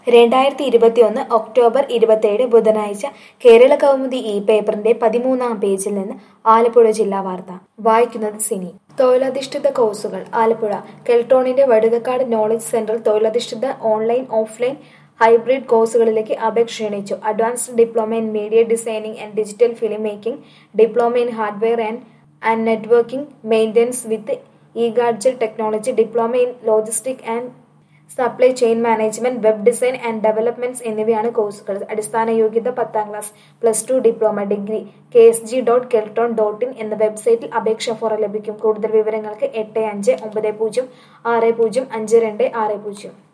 രണ്ടായിരത്തി ഇരുപത്തിയൊന്ന് ഒക്ടോബർ ഇരുപത്തേഴ് ബുധനാഴ്ച കേരള കൗമുദി ഈ പേപ്പറിന്റെ പതിമൂന്നാം പേജിൽ നിന്ന് ആലപ്പുഴ ജില്ലാ വാർത്ത വായിക്കുന്നത് സിനി തൊഴിലധിഷ്ഠിത കോഴ്സുകൾ ആലപ്പുഴ കെൽട്രോണിന്റെ വടുതക്കാട് നോളജ് സെന്ററിൽ തൊഴിലധിഷ്ഠിത ഓൺലൈൻ ഓഫ്ലൈൻ ഹൈബ്രിഡ് കോഴ്സുകളിലേക്ക് അപേക്ഷ ക്ഷണിച്ചു advanced diploma in media designing and digital film making diploma in hardware and and networking maintenance with e gadget technology diploma in logistic and supply chain management web design and developments എന്നിവയാണ് കോഴ്സുകൾ അടിസ്ഥാന യോഗ്യത പത്താം class plus two diploma degree K S G dot Keltron dot in എന്ന വെബ്സൈറ്റിൽ അപേക്ഷാ forum ലഭിക്കും കൂടുതൽ വിവരങ്ങൾക്ക് എട്ട് അഞ്ച് ഒമ്പത് പൂജ്യം ആറ് പൂജ്യം അഞ്ച് രണ്ട് ആറ് പൂജ്യം